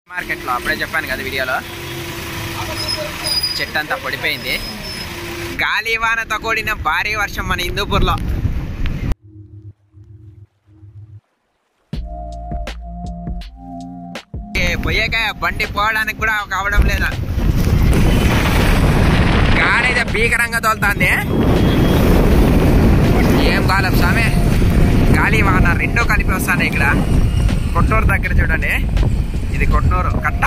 మార్కెట్లో అప్పుడే చెప్పాను కదా వీడియోలో చెట్టు అంతా పడిపోయింది గాలి వానతో కూడిన భారీ వర్షం మన హిందూపూర్లో ఏ పోయాక బండి పోవడానికి కూడా కావడం లేదా గాలి అయితే భీకరంగా తోలుతుంది ఏం కాలం స్వామి గాలి వాన రెండో కలిపి వస్తాను ఇక్కడ కొట్నూరు దగ్గర చూడండి ఇది కొట్నూరు కట్ట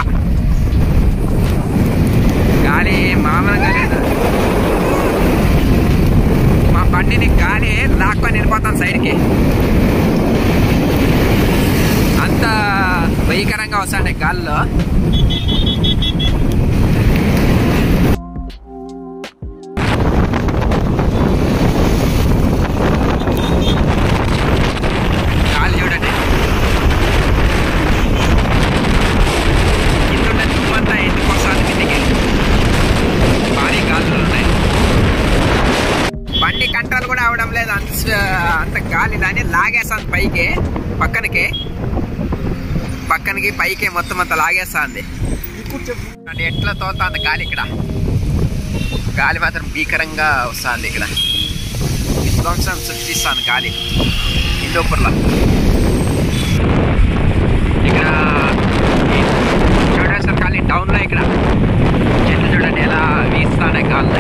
గాలి మామూలుగా లేదు మా బండిని గాలి లాక్కొని వెళ్ళిపోతాం సైడ్కి అంత భయంకరంగా వస్తాండే గాలిలో గాలి చూడండి కింద తుమ్మంతా ఎందుకు వస్తుంది కిందికి భారీ గాలులు ఉన్నాయి బండి కంట్రోల్ కూడా అవడం లేదు అంత స్వ- అంత గాలి దాన్ని లాగేస్తుంది పైకి పక్కనకి పక్కనకి పైకి మొత్తం అంతా లాగేస్తుంది అంటే ఎట్లా తోలుతుంది గాలి ఇక్కడ గాలి మాత్రం భీకరంగా వస్తుంది ఇక్కడ విధ్వంసం సృష్టిస్తుంది గాలి హిందూపూర్లో ఇక్కడ చూడండి సార్ ఖాళీ టౌన్లో ఇక్కడ చెట్లు చూడండి ఎలా వీస్తానే గాలి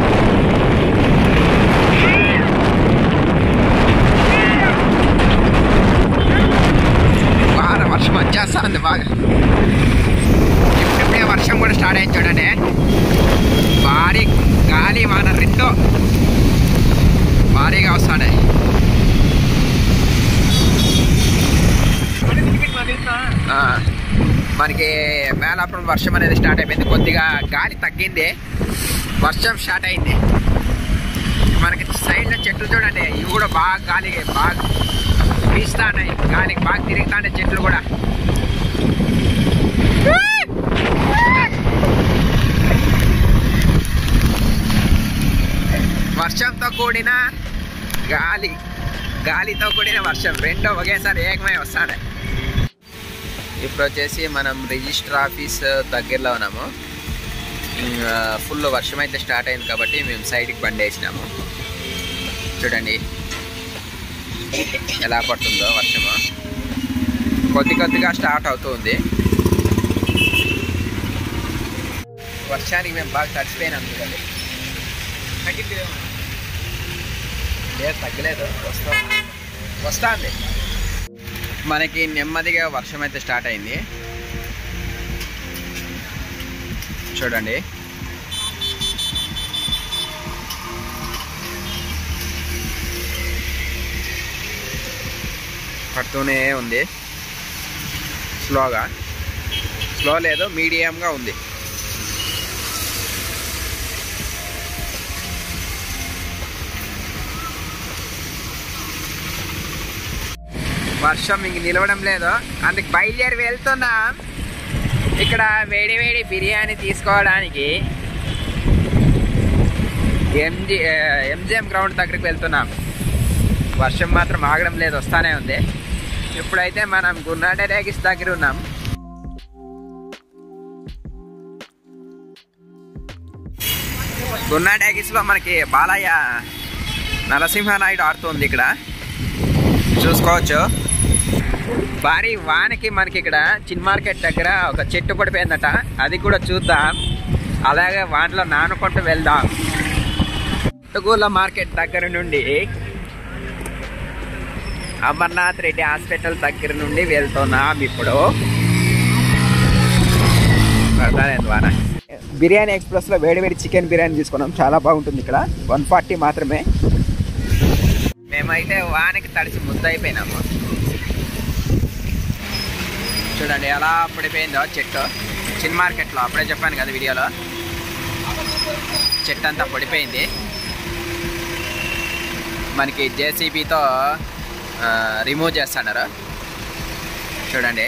బాగా వర్షం వచ్చేస్తుంది బాగా ఇప్పుడే వర్షం కూడా స్టార్ట్ అయింది చూడండి భారీ గాలి వాన రెండు భారీగా వస్తాడే ఆ, మనకి మేలాపురం వర్షం అనేది స్టార్ట్ అయిపోయింది కొద్దిగా గాలి తగ్గింది వర్షం స్టార్ట్ అయింది మనకి సైడ్లో చెట్లు చూడండి ఇవి కూడా బాగా గాలి బాగా వీస్తా ఉన్నాయి గాలికి బాగా తిరుగుతా ఉన్నాయి చెట్లు కూడా వర్షంతో కూడిన గాలి గాలితో కూడిన వర్షం రెండో ఒకేసారి ఏకమై వస్తాడు ఇప్పుడు వచ్చేసి మనం రిజిస్టర్ ఆఫీస్ దగ్గరలో ఉన్నాము ఇంకా ఫుల్ వర్షం అయితే స్టార్ట్ అయింది కాబట్టి మేము సైడ్కి బండి వేసినాము చూడండి ఎలా పడుతుందో వర్షము కొద్ది కొద్దిగా స్టార్ట్ అవుతుంది వర్షానికి మేము బాగా తడిచిపోయినాం చూడండి లేదు తగ్గలేదు వస్తా వస్తుంది మనకి నెమ్మదిగా వర్షం అయితే స్టార్ట్ అయింది చూడండి పడుతూనే ఉంది స్లోగా స్లో లేదు మీడియంగా ఉంది వర్షం ఇంక నిలవడం లేదు అందుకు బయలుదేరి వెళ్తున్నాం ఇక్కడ వేడి వేడి బిర్యానీ తీసుకోవడానికి ఎంజి ఎంజిఎం గ్రౌండ్ దగ్గరికి వెళ్తున్నాం వర్షం మాత్రం ఆగడం లేదు వస్తానే ఉంది ఇప్పుడైతే మనం గున్నాడ రేగిస్ దగ్గర ఉన్నాం గున్నా డాగిస్లో మనకి బాలయ్య నరసింహనాయుడు ఆడుతుంది ఇక్కడ చూసుకోవచ్చు భారీ వానకి మనకి ఇక్కడ చిన్ మార్కెట్ దగ్గర ఒక చెట్టు పడిపోయిందట అది కూడా చూద్దాం అలాగే వానలో నానుకుంటూ వెళ్దాం పుట్టుగూల మార్కెట్ దగ్గర నుండి అమర్నాథ్ రెడ్డి హాస్పిటల్ దగ్గర నుండి వెళ్తున్నాం ఇప్పుడు పడతాలేదు వాన బిర్యానీ ఎక్స్ప్రెస్లో వేడివేడి చికెన్ బిర్యానీ తీసుకున్నాం చాలా బాగుంటుంది ఇక్కడ వన్ ఫార్టీ మాత్రమే మేమైతే వానకి తడిసి ముద్దయిపోయినాము చూడండి ఎలా పడిపోయిందో చెట్టు చిన్ మార్కెట్లో అప్పుడే చెప్పాను కదా వీడియోలో చెట్టు అంతా పడిపోయింది మనకి జేసీబీతో రిమూవ్ చేస్తున్నారు చూడండి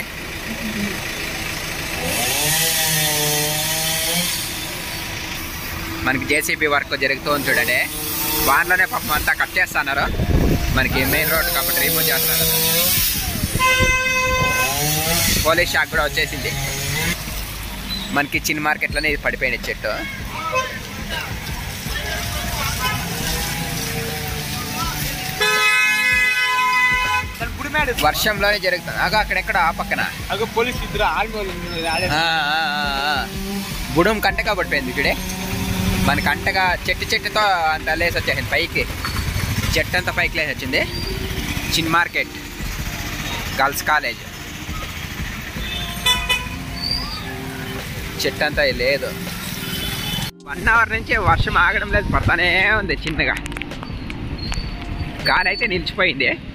మనకి జేసీబీ వర్క్ జరుగుతుంది చూడండి వాన్లోనే పాపం అంతా కట్ చేస్తున్నారు మనకి మెయిన్ రోడ్ కాబట్టి రిమూవ్ చేస్తున్నారు పోలీస్ షాక్ కూడా వచ్చేసింది మనకి చిన్న మార్కెట్లోనే ఇది పడిపోయిన చెట్టు వర్షంలోనే జరుగుతుంది అగో అక్కడెక్కడ ఆ పక్కన అగో పోలీస్ ఇద్దరు ఆర్మీ వాళ్ళు ఉన్నారు. ఆడే- ఆ, ఆ, ఆ, ఆ. బుడం కంటగా పడిపోయింది ఇక్కడే మన కంటగా చెట్టు చెట్టుతో అంత లేసి వచ్చేసింది పైకి చెట్టు అంతా పైకి లేసి వచ్చింది చిన్ మార్కెట్ గర్ల్స్ కాలేజ్ చెట్టు అంతా లేదు వన్ అవర్ నుంచి వర్షం ఆగడం లేదు పడతానే ఉంది చిన్నగా గాలి అయితే నిలిచిపోయింది